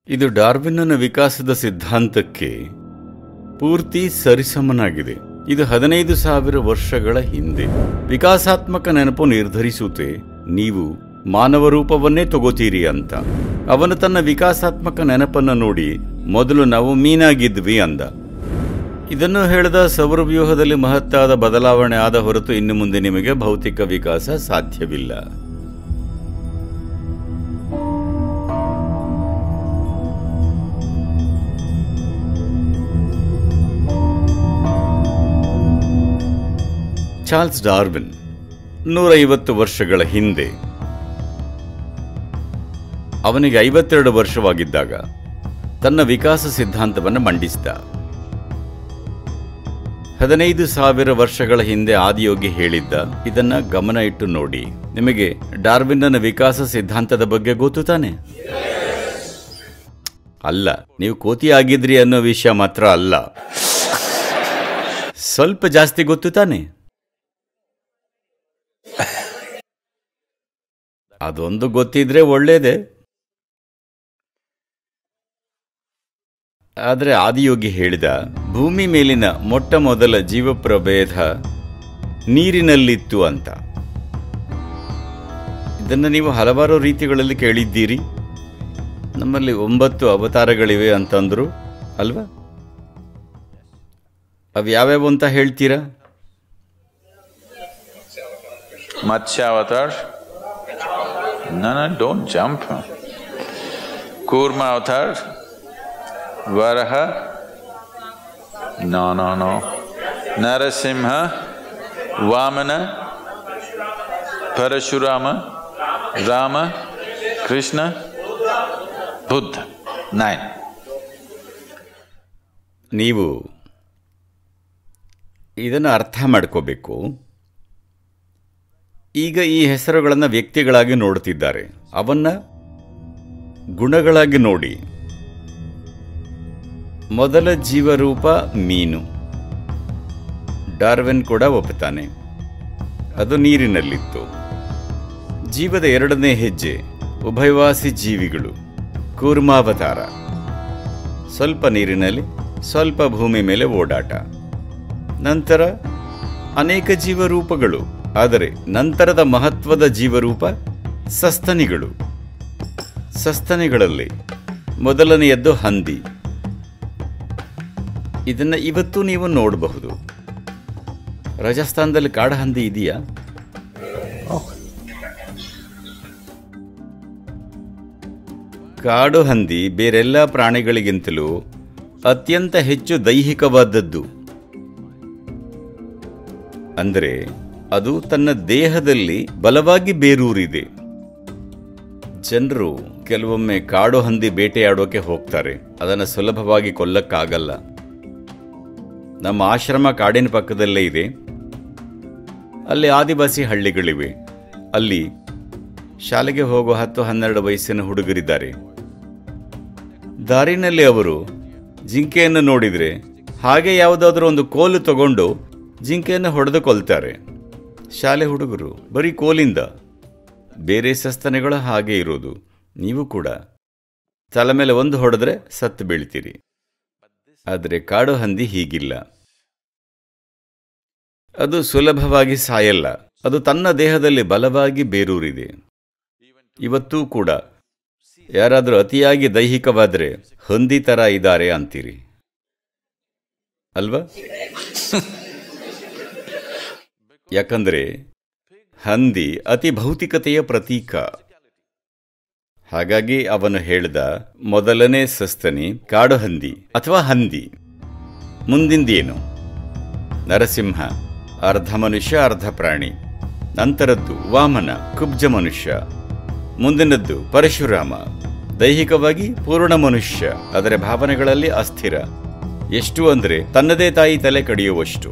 ಇದು ಡಾರ್ವಿನ್ನನ ವಿಕಾಸದ ಸಿದ್ಧಾಂತಕ್ಕೆ ಪೂರ್ತಿ ಸರಿಸಮನಾಗಿದೆ ಇದು ಹದಿನೈದು ಸಾವಿರ ವರ್ಷಗಳ ಹಿಂದೆ ವಿಕಾಸಾತ್ಮಕ ನೆನಪು ನಿರ್ಧರಿಸುತ್ತೆ ನೀವು ಮಾನವ ರೂಪವನ್ನೇ ತಗೋತೀರಿ ಅಂತ ಅವನು ತನ್ನ ವಿಕಾಸಾತ್ಮಕ ನೆನಪನ್ನು ನೋಡಿ ಮೊದಲು ನಾವು ಮೀನಾಗಿದ್ವಿ ಅಂದ ಇದನ್ನು ಹೇಳಿದ ಸೌರವ್ಯೂಹದಲ್ಲಿ ಮಹತ್ತಾದ ಬದಲಾವಣೆ ಆದ ಹೊರತು ಇನ್ನು ಮುಂದೆ ನಿಮಗೆ ಭೌತಿಕ ವಿಕಾಸ ಸಾಧ್ಯವಿಲ್ಲ ಚಾರ್ಲ್ಸ್ ಡಾರ್ವಿನ್ ನೂರೈವತ್ತು ವರ್ಷಗಳ ಹಿಂದೆ ಅವನಿಗೆ ಐವತ್ತೆರಡು ವರ್ಷವಾಗಿದ್ದಾಗ ತನ್ನ ವಿಕಾಸ ಸಿದ್ಧಾಂತವನ್ನು ಮಂಡಿಸಿದ ಹದಿನೈದು ಸಾವಿರ ವರ್ಷಗಳ ಹಿಂದೆ ಆದಿಯೋಗಿ ಹೇಳಿದ್ದ ಇದನ್ನ ಗಮನ ಇಟ್ಟು ನೋಡಿ ನಿಮಗೆ ಡಾರ್ವಿನ್ನನ ವಿಕಾಸ ಸಿದ್ಧಾಂತದ ಬಗ್ಗೆ ಗೊತ್ತು ತಾನೆ ಅಲ್ಲ ನೀವು ಕೋತಿ ಆಗಿದ್ರಿ ಅನ್ನೋ ವಿಷಯ ಮಾತ್ರ ಅಲ್ಲ ಸ್ವಲ್ಪ ಜಾಸ್ತಿ ಗೊತ್ತು ತಾನೆ ಅದೊಂದು ಗೊತ್ತಿದ್ರೆ ಒಳ್ಳೇದೆ ಆದರೆ ಆದಿಯೋಗಿ ಹೇಳಿದ ಭೂಮಿ ಮೇಲಿನ ಮೊಟ್ಟ ಮೊದಲ ಜೀವಪ್ರಭೇದ ನೀರಿನಲ್ಲಿತ್ತು ಅಂತ ಇದನ್ನು ನೀವು ಹಲವಾರು ರೀತಿಗಳಲ್ಲಿ ಕೇಳಿದ್ದೀರಿ ನಮ್ಮಲ್ಲಿ ಒಂಬತ್ತು ಅವತಾರಗಳಿವೆ ಅಂತಂದ್ರು ಅಲ್ವಾ ಅವು ಯಾವ್ಯಾವು ಅಂತ ಹೇಳ್ತೀರಾ Matsya No, no, don't jump. Kurma avatar, Varaha, no, no, no. Narasimha, Vamana, Parashurama, Rama, Krishna, Buddha. Nine. ನೀವು ಇದನ್ನು ಅರ್ಥ ಮಾಡ್ಕೋಬೇಕು ಈಗ ಈ ಹೆಸರುಗಳನ್ನು ವ್ಯಕ್ತಿಗಳಾಗಿ ನೋಡುತ್ತಿದ್ದಾರೆ ಅವನ್ನ ಗುಣಗಳಾಗಿ ನೋಡಿ ಮೊದಲ ಜೀವರೂಪ ಮೀನು ಡಾರ್ವಿನ್ ಕೂಡ ಒಪ್ಪುತ್ತಾನೆ ಅದು ನೀರಿನಲ್ಲಿತ್ತು ಜೀವದ ಎರಡನೇ ಹೆಜ್ಜೆ ಉಭಯವಾಸಿ ಜೀವಿಗಳು ಕೂರ್ಮಾವತಾರ ಸ್ವಲ್ಪ ನೀರಿನಲ್ಲಿ ಸ್ವಲ್ಪ ಭೂಮಿ ಮೇಲೆ ಓಡಾಟ ನಂತರ ಅನೇಕ ಜೀವರೂಪಗಳು ಆದರೆ ನಂತರದ ಮಹತ್ವದ ಜೀವರೂಪ ಸಸ್ತನಿಗಳು ಸಸ್ತನಿಗಳಲ್ಲಿ ಮೊದಲನೆಯದ್ದು ಹಂದಿ ಇದನ್ನ ಇವತ್ತು ನೀವು ನೋಡಬಹುದು ರಾಜಸ್ಥಾನದಲ್ಲಿ ಕಾಡಹಂದಿ ಇದೆಯಾ ಕಾಡು ಹಂದಿ ಬೇರೆಲ್ಲ ಪ್ರಾಣಿಗಳಿಗಿಂತಲೂ ಅತ್ಯಂತ ಹೆಚ್ಚು ದೈಹಿಕವಾದದ್ದು ಅಂದರೆ ಅದು ತನ್ನ ದೇಹದಲ್ಲಿ ಬಲವಾಗಿ ಬೇರೂರಿದೆ ಜನರು ಕೆಲವೊಮ್ಮೆ ಕಾಡು ಹಂದಿ ಬೇಟೆಯಾಡೋಕೆ ಹೋಗ್ತಾರೆ ಅದನ್ನು ಸುಲಭವಾಗಿ ಕೊಲ್ಲಕ್ಕಾಗಲ್ಲ ನಮ್ಮ ಆಶ್ರಮ ಕಾಡಿನ ಪಕ್ಕದಲ್ಲೇ ಇದೆ ಅಲ್ಲಿ ಆದಿವಾಸಿ ಹಳ್ಳಿಗಳಿವೆ ಅಲ್ಲಿ ಶಾಲೆಗೆ ಹೋಗೋ ಹತ್ತು ಹನ್ನೆರಡು ವಯಸ್ಸಿನ ಹುಡುಗರಿದ್ದಾರೆ ದಾರಿನಲ್ಲಿ ಅವರು ಜಿಂಕೆಯನ್ನು ನೋಡಿದರೆ ಹಾಗೆ ಯಾವುದಾದ್ರೂ ಒಂದು ಕೋಲು ತಗೊಂಡು ಜಿಂಕೆಯನ್ನು ಹೊಡೆದು ಕೊಲ್ತಾರೆ ಶಾಲೆ ಹುಡುಗರು ಬರೀ ಕೋಲಿಂದ ಬೇರೆ ಸಸ್ತನೆಗಳು ಹಾಗೆ ಇರೋದು ನೀವು ಕೂಡ ತಲೆ ಮೇಲೆ ಒಂದು ಹೊಡೆದ್ರೆ ಸತ್ತು ಬೀಳ್ತೀರಿ ಆದರೆ ಕಾಡು ಹಂದಿ ಹೀಗಿಲ್ಲ ಅದು ಸುಲಭವಾಗಿ ಸಾಯಲ್ಲ ಅದು ತನ್ನ ದೇಹದಲ್ಲಿ ಬಲವಾಗಿ ಬೇರೂರಿದೆ ಇವತ್ತೂ ಕೂಡ ಯಾರಾದರೂ ಅತಿಯಾಗಿ ದೈಹಿಕವಾದರೆ ಹಂದಿ ಥರ ಇದ್ದಾರೆ ಅಂತೀರಿ ಅಲ್ವಾ ಯಾಕಂದ್ರೆ ಹಂದಿ ಅತಿ ಭೌತಿಕತೆಯ ಪ್ರತೀಕ ಹಾಗಾಗಿ ಅವನು ಹೇಳ್ದ ಮೊದಲನೇ ಸಸ್ತನಿ ಕಾಡು ಹಂದಿ ಅಥವಾ ಹಂದಿ ಮುಂದಿಂದೇನು ನರಸಿಂಹ ಅರ್ಧ ಮನುಷ್ಯ ಅರ್ಧ ಪ್ರಾಣಿ ನಂತರದ್ದು ವಾಮನ ಕುಬ್ಜ ಮನುಷ್ಯ ಮುಂದಿನದ್ದು ಪರಶುರಾಮ ದೈಹಿಕವಾಗಿ ಪೂರ್ಣ ಮನುಷ್ಯ ಅದರ ಭಾವನೆಗಳಲ್ಲಿ ಅಸ್ಥಿರ ಎಷ್ಟು ಅಂದ್ರೆ ತನ್ನದೇ ತಾಯಿ ತಲೆ ಕಡಿಯುವಷ್ಟು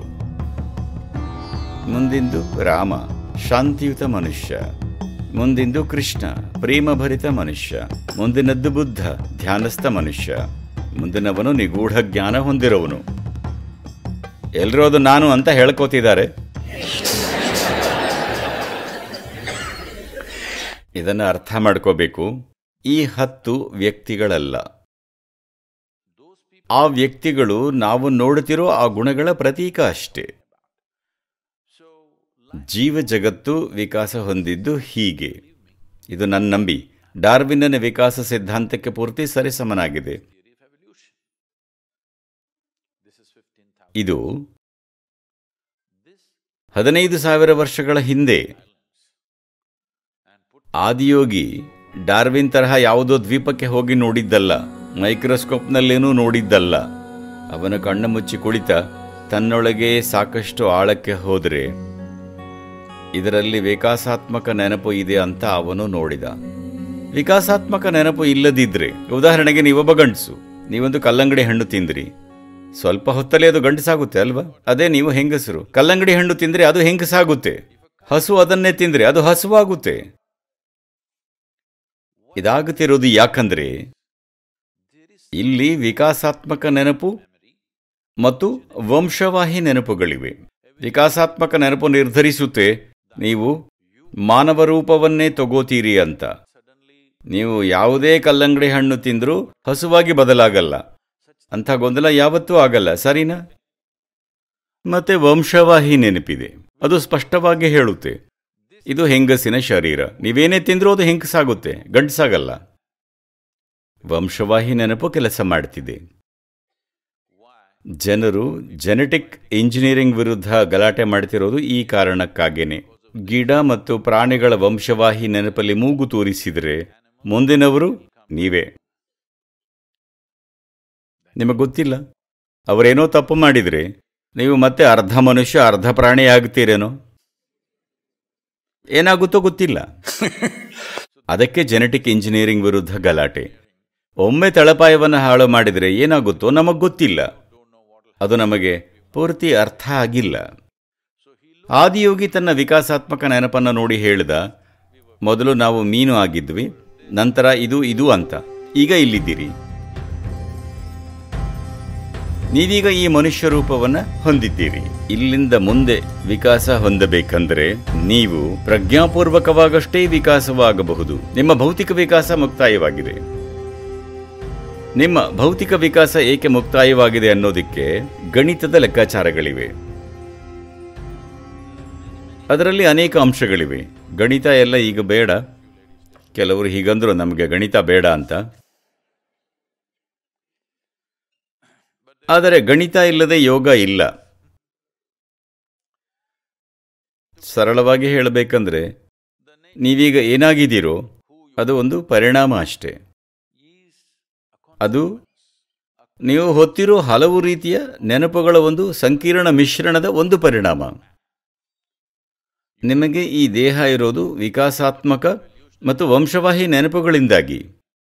ಮುಂದಿಂದು ರಾಮ ಶಾಂತಿಯುತ ಮನುಷ್ಯ ಮುಂದಿಂದು ಕೃಷ್ಣ ಪ್ರೇಮಭರಿತ ಮನುಷ್ಯ ಮುಂದಿನದ್ದು ಬುದ್ಧ ಧ್ಯಾನಸ್ಥ ಮನುಷ್ಯ ಮುಂದಿನವನು ನಿಗೂಢ ಜ್ಞಾನ ಹೊಂದಿರೋವನು ಎಲ್ಲರೂ ಅದು ನಾನು ಅಂತ ಹೇಳ್ಕೋತಿದ್ದಾರೆ ಇದನ್ನು ಅರ್ಥ ಮಾಡ್ಕೋಬೇಕು ಈ ಹತ್ತು ವ್ಯಕ್ತಿಗಳಲ್ಲ ಆ ವ್ಯಕ್ತಿಗಳು ನಾವು ನೋಡುತ್ತಿರೋ ಆ ಗುಣಗಳ ಪ್ರತೀಕ ಅಷ್ಟೇ ಜೀವ ಜಗತ್ತು ವಿಕಾಸ ಹೊಂದಿದ್ದು ಹೀಗೆ ಇದು ನನ್ನ ನಂಬಿ ಡಾರ್ವಿನ್ನನ ವಿಕಾಸ ಸಿದ್ಧಾಂತಕ್ಕೆ ಪೂರ್ತಿ ಸರಿಸಮನಾಗಿದೆ ಇದು ಹದಿನೈದು ಸಾವಿರ ವರ್ಷಗಳ ಹಿಂದೆ ಆದಿಯೋಗಿ ಡಾರ್ವಿನ್ ತರಹ ಯಾವುದೋ ದ್ವೀಪಕ್ಕೆ ಹೋಗಿ ನೋಡಿದ್ದಲ್ಲ ಮೈಕ್ರೋಸ್ಕೋಪ್ನಲ್ಲೇನೂ ನೋಡಿದ್ದಲ್ಲ ಅವನ ಕಣ್ಣು ಮುಚ್ಚಿ ಕುಳಿತ ತನ್ನೊಳಗೆ ಸಾಕಷ್ಟು ಆಳಕ್ಕೆ ಹೋದರೆ ಇದರಲ್ಲಿ ವಿಕಾಸಾತ್ಮಕ ನೆನಪು ಇದೆ ಅಂತ ಅವನು ನೋಡಿದ ವಿಕಾಸಾತ್ಮಕ ನೆನಪು ಇಲ್ಲದಿದ್ರೆ ಉದಾಹರಣೆಗೆ ನೀವೊಬ್ಬ ಗಂಡಸು ನೀವೊಂದು ಕಲ್ಲಂಗಡಿ ಹಣ್ಣು ತಿಂದ್ರಿ ಸ್ವಲ್ಪ ಹೊತ್ತಲ್ಲಿ ಅದು ಗಂಡಸಾಗುತ್ತೆ ಅಲ್ವಾ ಅದೇ ನೀವು ಹೆಂಗಸರು ಕಲ್ಲಂಗಡಿ ಹಣ್ಣು ತಿಂದ್ರೆ ಅದು ಹೆಂಗಸಾಗುತ್ತೆ ಹಸು ಅದನ್ನೇ ತಿಂದ್ರೆ ಅದು ಹಸುವಾಗುತ್ತೆ ಇದಾಗುತ್ತಿರೋದು ಯಾಕಂದ್ರೆ ಇಲ್ಲಿ ವಿಕಾಸಾತ್ಮಕ ನೆನಪು ಮತ್ತು ವಂಶವಾಹಿ ನೆನಪುಗಳಿವೆ ವಿಕಾಸಾತ್ಮಕ ನೆನಪು ನಿರ್ಧರಿಸುತ್ತೆ ನೀವು ಮಾನವ ರೂಪವನ್ನೇ ತಗೋತೀರಿ ಅಂತ ನೀವು ಯಾವುದೇ ಕಲ್ಲಂಗಡಿ ಹಣ್ಣು ತಿಂದರೂ ಹಸುವಾಗಿ ಬದಲಾಗಲ್ಲ ಅಂಥ ಗೊಂದಲ ಯಾವತ್ತೂ ಆಗಲ್ಲ ಸರಿನಾ ಮತ್ತೆ ವಂಶವಾಹಿ ನೆನಪಿದೆ ಅದು ಸ್ಪಷ್ಟವಾಗಿ ಹೇಳುತ್ತೆ ಇದು ಹೆಂಗಸಿನ ಶರೀರ ನೀವೇನೇ ತಿಂದ್ರೂ ಅದು ಹೆಂಗಸಾಗುತ್ತೆ ಗಂಡಸಾಗಲ್ಲ ವಂಶವಾಹಿ ನೆನಪು ಕೆಲಸ ಮಾಡ್ತಿದೆ ಜನರು ಜೆನೆಟಿಕ್ ಇಂಜಿನಿಯರಿಂಗ್ ವಿರುದ್ಧ ಗಲಾಟೆ ಮಾಡ್ತಿರೋದು ಈ ಕಾರಣಕ್ಕಾಗೇನೆ ಗಿಡ ಮತ್ತು ಪ್ರಾಣಿಗಳ ವಂಶವಾಹಿ ನೆನಪಲ್ಲಿ ಮೂಗು ತೂರಿಸಿದರೆ ಮುಂದಿನವರು ನೀವೇ ನಿಮಗೆ ಗೊತ್ತಿಲ್ಲ ಅವರೇನೋ ತಪ್ಪು ಮಾಡಿದರೆ ನೀವು ಮತ್ತೆ ಅರ್ಧ ಮನುಷ್ಯ ಅರ್ಧ ಪ್ರಾಣಿ ಆಗ್ತೀರೇನೋ ಏನಾಗುತ್ತೋ ಗೊತ್ತಿಲ್ಲ ಅದಕ್ಕೆ ಜೆನೆಟಿಕ್ ಇಂಜಿನಿಯರಿಂಗ್ ವಿರುದ್ಧ ಗಲಾಟೆ ಒಮ್ಮೆ ತಳಪಾಯವನ್ನು ಹಾಳು ಮಾಡಿದರೆ ಏನಾಗುತ್ತೋ ನಮಗೆ ಗೊತ್ತಿಲ್ಲ ಅದು ನಮಗೆ ಪೂರ್ತಿ ಅರ್ಥ ಆಗಿಲ್ಲ ಆದಿಯೋಗಿ ತನ್ನ ವಿಕಾಸಾತ್ಮಕ ನೆನಪನ್ನು ನೋಡಿ ಹೇಳಿದ ಮೊದಲು ನಾವು ಮೀನು ಆಗಿದ್ವಿ ನಂತರ ಇದು ಇದು ಅಂತ ಈಗ ಇಲ್ಲಿದ್ದೀರಿ ನೀವೀಗ ಈ ಮನುಷ್ಯ ರೂಪವನ್ನ ಹೊಂದಿದ್ದೀರಿ ಇಲ್ಲಿಂದ ಮುಂದೆ ವಿಕಾಸ ಹೊಂದಬೇಕಂದ್ರೆ ನೀವು ಪ್ರಜ್ಞಾಪೂರ್ವಕವಾಗಷ್ಟೇ ವಿಕಾಸವಾಗಬಹುದು ನಿಮ್ಮ ಭೌತಿಕ ವಿಕಾಸ ಮುಕ್ತಾಯವಾಗಿದೆ ನಿಮ್ಮ ಭೌತಿಕ ವಿಕಾಸ ಏಕೆ ಮುಕ್ತಾಯವಾಗಿದೆ ಅನ್ನೋದಕ್ಕೆ ಗಣಿತದ ಲೆಕ್ಕಾಚಾರಗಳಿವೆ ಅದರಲ್ಲಿ ಅನೇಕ ಅಂಶಗಳಿವೆ ಗಣಿತ ಎಲ್ಲ ಈಗ ಬೇಡ ಕೆಲವರು ಹೀಗಂದ್ರು ನಮಗೆ ಗಣಿತ ಬೇಡ ಅಂತ ಆದರೆ ಗಣಿತ ಇಲ್ಲದೆ ಯೋಗ ಇಲ್ಲ ಸರಳವಾಗಿ ಹೇಳಬೇಕಂದ್ರೆ ನೀವೀಗ ಏನಾಗಿದ್ದೀರೋ ಅದು ಒಂದು ಪರಿಣಾಮ ಅಷ್ಟೇ ಅದು ನೀವು ಹೊತ್ತಿರೋ ಹಲವು ರೀತಿಯ ನೆನಪುಗಳ ಒಂದು ಸಂಕೀರ್ಣ ಮಿಶ್ರಣದ ಒಂದು ಪರಿಣಾಮ ನಿಮಗೆ ಈ ದೇಹ ಇರೋದು ವಿಕಾಸಾತ್ಮಕ ಮತ್ತು ವಂಶವಾಹಿ ನೆನಪುಗಳಿಂದಾಗಿ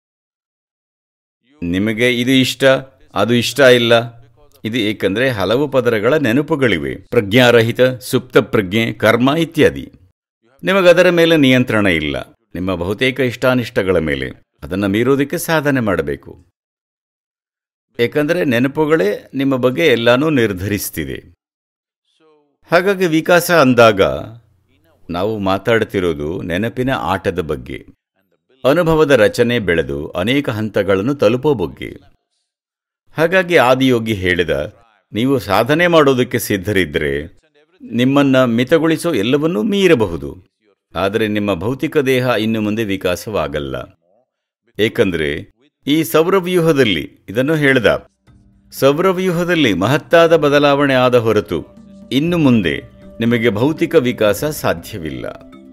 ನಿಮಗೆ ಇದು ಇಷ್ಟ ಅದು ಇಷ್ಟ ಇಲ್ಲ ಇದು ಏಕೆಂದರೆ ಹಲವು ಪದರಗಳ ನೆನಪುಗಳಿವೆ ಪ್ರಜ್ಞಾರಹಿತ ಸುಪ್ತ ಪ್ರಜ್ಞೆ ಕರ್ಮ ಇತ್ಯಾದಿ ನಿಮಗದರ ಮೇಲೆ ನಿಯಂತ್ರಣ ಇಲ್ಲ ನಿಮ್ಮ ಬಹುತೇಕ ಇಷ್ಟಾನಿಷ್ಟಗಳ ಮೇಲೆ ಅದನ್ನು ಮೀರೋದಕ್ಕೆ ಸಾಧನೆ ಮಾಡಬೇಕು ಏಕೆಂದರೆ ನೆನಪುಗಳೇ ನಿಮ್ಮ ಬಗ್ಗೆ ಎಲ್ಲಾನೂ ನಿರ್ಧರಿಸ್ತಿದೆ ಹಾಗಾಗಿ ವಿಕಾಸ ಅಂದಾಗ ನಾವು ಮಾತಾಡ್ತಿರೋದು ನೆನಪಿನ ಆಟದ ಬಗ್ಗೆ ಅನುಭವದ ರಚನೆ ಬೆಳೆದು ಅನೇಕ ಹಂತಗಳನ್ನು ತಲುಪೋ ಬಗ್ಗೆ ಹಾಗಾಗಿ ಆದಿಯೋಗಿ ಹೇಳಿದ ನೀವು ಸಾಧನೆ ಮಾಡೋದಕ್ಕೆ ಸಿದ್ಧರಿದ್ದರೆ ನಿಮ್ಮನ್ನ ಮಿತಗೊಳಿಸೋ ಎಲ್ಲವನ್ನೂ ಮೀರಬಹುದು ಆದರೆ ನಿಮ್ಮ ಭೌತಿಕ ದೇಹ ಇನ್ನು ಮುಂದೆ ವಿಕಾಸವಾಗಲ್ಲ ಏಕೆಂದರೆ ಈ ಸೌರವ್ಯೂಹದಲ್ಲಿ ಇದನ್ನು ಹೇಳಿದ ಸೌರವ್ಯೂಹದಲ್ಲಿ ಮಹತ್ತಾದ ಬದಲಾವಣೆ ಆದ ಹೊರತು ಇನ್ನು ಮುಂದೆ ನಿಮಗೆ ಭೌತಿಕ ವಿಕಾಸ ಸಾಧ್ಯವಿಲ್ಲ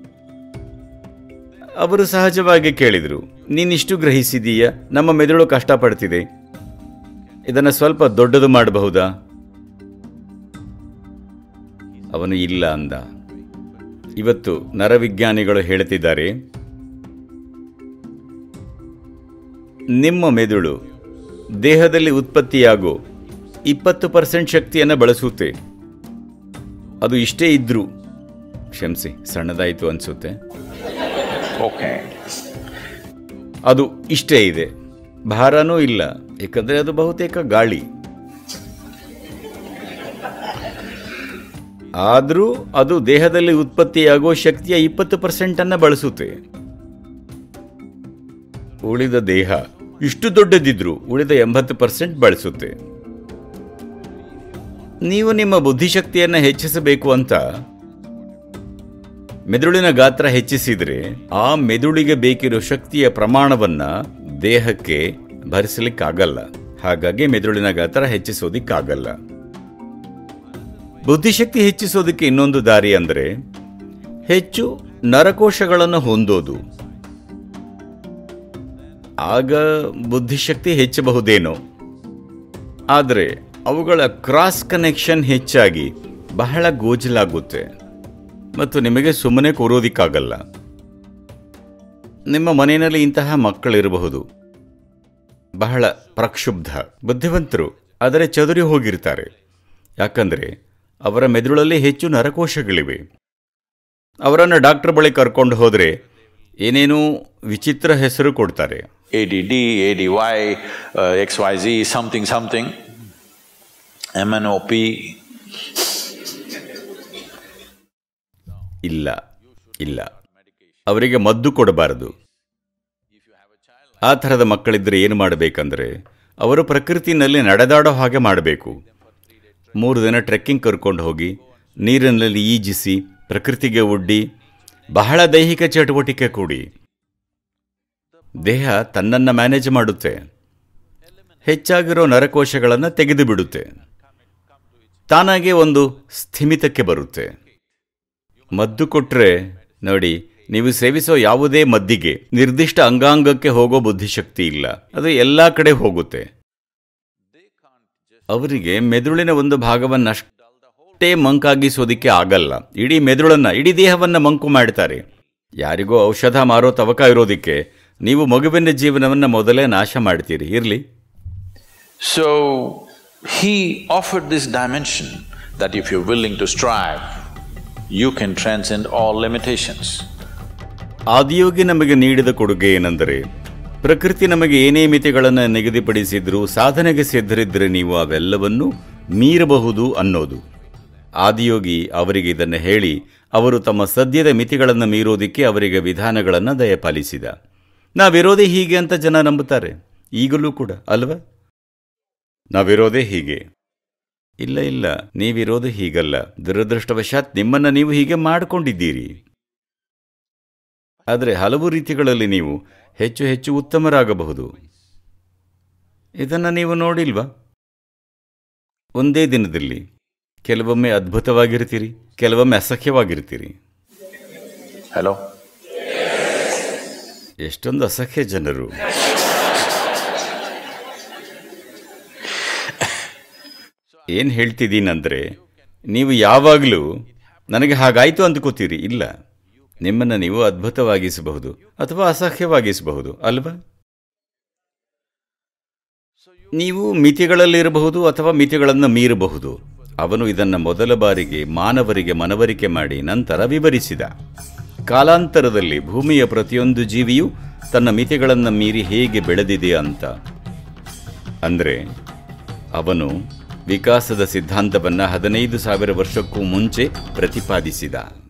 ಅವರು ಸಹಜವಾಗಿ ಕೇಳಿದರು ನೀನಿಷ್ಟು ಗ್ರಹಿಸಿದೀಯ ನಮ್ಮ ಮೆದುಳು ಕಷ್ಟಪಡ್ತಿದೆ ಇದನ್ನು ಸ್ವಲ್ಪ ದೊಡ್ಡದು ಮಾಡಬಹುದಾ ಅವನು ಇಲ್ಲ ಅಂದ ಇವತ್ತು ನರವಿಜ್ಞಾನಿಗಳು ಹೇಳ್ತಿದ್ದಾರೆ ನಿಮ್ಮ ಮೆದುಳು ದೇಹದಲ್ಲಿ ಉತ್ಪತ್ತಿಯಾಗೋ ಇಪ್ಪತ್ತು ಪರ್ಸೆಂಟ್ ಶಕ್ತಿಯನ್ನು ಬಳಸುತ್ತೆ ಅದು ಇಷ್ಟೇ ಇದ್ರೂ ಕ್ಷಮಿಸಿ ಸಣ್ಣದಾಯಿತು ಅನಿಸುತ್ತೆ Okay. ಅದು ಇಷ್ಟೇ ಇದೆ ಭಾರನೂ ಇಲ್ಲ ಏಕೆಂದರೆ ಅದು ಬಹುತೇಕ ಗಾಳಿ ಆದರೂ ಅದು ದೇಹದಲ್ಲಿ ಉತ್ಪತ್ತಿಯಾಗೋ ಶಕ್ತಿಯ ಇಪ್ಪತ್ತು ಪರ್ಸೆಂಟನ್ನು ಬಳಸುತ್ತೆ ಉಳಿದ ದೇಹ ಇಷ್ಟು ದೊಡ್ಡದಿದ್ರು ಉಳಿದ ಎಂಬತ್ತು ಪರ್ಸೆಂಟ್ ಬಳಸುತ್ತೆ ನೀವು ನಿಮ್ಮ ಬುದ್ಧಿಶಕ್ತಿಯನ್ನು ಹೆಚ್ಚಿಸಬೇಕು ಅಂತ ಮೆದುಳಿನ ಗಾತ್ರ ಹೆಚ್ಚಿಸಿದ್ರೆ ಆ ಮೆದುಳಿಗೆ ಬೇಕಿರೋ ಶಕ್ತಿಯ ಪ್ರಮಾಣವನ್ನ ದೇಹಕ್ಕೆ ಭರಿಸಲಿಕ್ಕಾಗಲ್ಲ ಹಾಗಾಗಿ ಮೆದುಳಿನ ಗಾತ್ರ ಹೆಚ್ಚಿಸೋದಿಕ್ಕಾಗಲ್ಲ ಬುದ್ಧಿಶಕ್ತಿ ಹೆಚ್ಚಿಸೋದಕ್ಕೆ ಇನ್ನೊಂದು ದಾರಿ ಅಂದರೆ ಹೆಚ್ಚು ನರಕೋಶಗಳನ್ನು ಹೊಂದೋದು ಆಗ ಬುದ್ಧಿಶಕ್ತಿ ಹೆಚ್ಚಬಹುದೇನೋ ಆದರೆ ಅವುಗಳ ಕ್ರಾಸ್ ಕನೆಕ್ಷನ್ ಹೆಚ್ಚಾಗಿ ಬಹಳ ಗೋಜಲಾಗುತ್ತೆ ಮತ್ತು ನಿಮಗೆ ಸುಮ್ಮನೆ ಕೂರೋದಿಕ್ಕಾಗಲ್ಲ ನಿಮ್ಮ ಮನೆಯಲ್ಲಿ ಇಂತಹ ಮಕ್ಕಳಿರಬಹುದು ಬಹಳ ಪ್ರಕ್ಷುಬ್ಧ ಬುದ್ಧಿವಂತರು ಆದರೆ ಚದುರಿ ಹೋಗಿರ್ತಾರೆ ಯಾಕಂದರೆ ಅವರ ಮೆದುಳಲ್ಲಿ ಹೆಚ್ಚು ನರಕೋಶಗಳಿವೆ ಅವರನ್ನು ಡಾಕ್ಟರ್ ಬಳಿ ಕರ್ಕೊಂಡು ಹೋದರೆ ಏನೇನೋ ವಿಚಿತ್ರ ಹೆಸರು ಕೊಡ್ತಾರೆ ADD, ADY, uh, XYZ, something, something, MNOP. ಇಲ್ಲ ಇಲ್ಲ ಅವರಿಗೆ ಮದ್ದು ಕೊಡಬಾರದು ಆ ಥರದ ಮಕ್ಕಳಿದ್ದರೆ ಏನು ಮಾಡಬೇಕಂದ್ರೆ ಅವರು ಪ್ರಕೃತಿನಲ್ಲಿ ನಡೆದಾಡೋ ಹಾಗೆ ಮಾಡಬೇಕು ಮೂರು ದಿನ ಟ್ರೆಕ್ಕಿಂಗ್ ಕರ್ಕೊಂಡು ಹೋಗಿ ನೀರಿನಲ್ಲಿ ಈಜಿಸಿ ಪ್ರಕೃತಿಗೆ ಒಡ್ಡಿ ಬಹಳ ದೈಹಿಕ ಚಟುವಟಿಕೆ ಕೂಡಿ ದೇಹ ತನ್ನನ್ನು ಮ್ಯಾನೇಜ್ ಮಾಡುತ್ತೆ ಹೆಚ್ಚಾಗಿರೋ ನರಕೋಶಗಳನ್ನು ತೆಗೆದು ಬಿಡುತ್ತೆ ತಾನಾಗೆ ಒಂದು ಸ್ಥಿಮಿತಕ್ಕೆ ಬರುತ್ತೆ ಮದ್ದು ಕೊಟ್ರೆ ನೋಡಿ ನೀವು ಸೇವಿಸೋ ಯಾವುದೇ ಮದ್ದಿಗೆ ನಿರ್ದಿಷ್ಟ ಅಂಗಾಂಗಕ್ಕೆ ಹೋಗೋ ಬುದ್ಧಿಶಕ್ತಿ ಇಲ್ಲ ಅದು ಎಲ್ಲಾ ಕಡೆ ಹೋಗುತ್ತೆ ಅವರಿಗೆ ಮೆದುಳಿನ ಒಂದು ಭಾಗವನ್ನಷ್ಟೇ ಮಂಕಾಗಿಸೋದಿಕ್ಕೆ ಆಗಲ್ಲ ಇಡೀ ಮೆದುಳನ್ನ ಇಡೀ ದೇಹವನ್ನ ಮಂಕು ಮಾಡ್ತಾರೆ ಯಾರಿಗೋ ಔಷಧ ಮಾರೋ ತವಕ ಇರೋದಿಕ್ಕೆ ನೀವು ಮಗುವಿನ ಜೀವನವನ್ನ ಮೊದಲೇ ನಾಶ ಮಾಡ್ತೀರಿ ಇರ್ಲಿ So he offered this dimension that if you're willing to strive, you can transcend all limitations. Adiyogi ನಮಗೆ ನೀಡಿದ ಕೊಡುಗೆ ಏನೆಂದರೆ ಪ್ರಕೃತಿ ನಮಗೆ ಏನೇ ಮಿತಿಗಳನ್ನು ನಿಗದಿಪಡಿಸಿದ್ರೂ ಸಾಧನೆಗೆ ಸಿದ್ಧರಿದ್ದರೆ ನೀವು ಅವೆಲ್ಲವನ್ನೂ ಮೀರಬಹುದು ಅನ್ನೋದು ಆದಿಯೋಗಿ ಅವರಿಗೆ ಇದನ್ನು ಹೇಳಿ ಅವರು ತಮ್ಮ ಸದ್ಯದ ಮಿತಿಗಳನ್ನು ಮೀರೋದಿಕ್ಕೆ ಅವರಿಗೆ ವಿಧಾನಗಳನ್ನು ದಯಪಾಲಿಸಿದ ನಾವಿರೋದೇ ಹೀಗೆ ಅಂತ ಜನ ನಂಬುತ್ತಾರೆ ಈಗಲೂ ಕೂಡ ಅಲ್ವಾ ನಾವಿರೋದೇ ಹೀಗೆ ಇಲ್ಲ ಇಲ್ಲ ನೀವಿರೋದು ಹೀಗಲ್ಲ ದುರದೃಷ್ಟವಶಾತ್ ನಿಮ್ಮನ್ನ ನೀವು ಹೀಗೆ ಮಾಡಿಕೊಂಡಿದ್ದೀರಿ ಆದರೆ ಹಲವು ರೀತಿಗಳಲ್ಲಿ ನೀವು ಹೆಚ್ಚು ಹೆಚ್ಚು ಉತ್ತಮರಾಗಬಹುದು ಇದನ್ನು ನೀವು ನೋಡಿಲ್ವಾ ಒಂದೇ ದಿನದಲ್ಲಿ ಕೆಲವೊಮ್ಮೆ ಅದ್ಭುತವಾಗಿರ್ತೀರಿ ಕೆಲವೊಮ್ಮೆ ಅಸಖ್ಯವಾಗಿರ್ತೀರಿ Hello? ಎಷ್ಟೊಂದು ಅಸಖ್ಯ ಜನರು ಏನು ಹೇಳ್ತಿದ್ದೀನಂದ್ರೆ ನೀವು ಯಾವಾಗಲೂ ನನಗೆ ಹಾಗಾಯಿತು ಅಂದ್ಕೋತೀರಿ ಇಲ್ಲ ನಿಮ್ಮನ್ನು ನೀವು ಅದ್ಭುತವಾಗಿಸಬಹುದು ಅಥವಾ ಅಸಹ್ಯವಾಗಿಸಬಹುದು ಅಲ್ವಾ ನೀವು ಮಿತಿಗಳಲ್ಲಿರಬಹುದು ಅಥವಾ ಮಿತಿಗಳನ್ನು ಮೀರಬಹುದು ಅವನು ಇದನ್ನು ಮೊದಲ ಬಾರಿಗೆ ಮಾನವರಿಗೆ ಮನವರಿಕೆ ಮಾಡಿ ನಂತರ ವಿವರಿಸಿದ ಕಾಲಾಂತರದಲ್ಲಿ ಭೂಮಿಯ ಪ್ರತಿಯೊಂದು ಜೀವಿಯೂ ತನ್ನ ಮಿತಿಗಳನ್ನು ಮೀರಿ ಹೇಗೆ ಬೆಳೆದಿದೆ ಅಂತ ಅಂದರೆ ಅವನು ವಿಕಾಸದ ಸಿದ್ಧಾಂತವನ್ನು ಹದಿನೈದು ಸಾವಿರ ವರ್ಷಕ್ಕೂ ಮುಂಚೆ ಪ್ರತಿಪಾದಿಸಿದ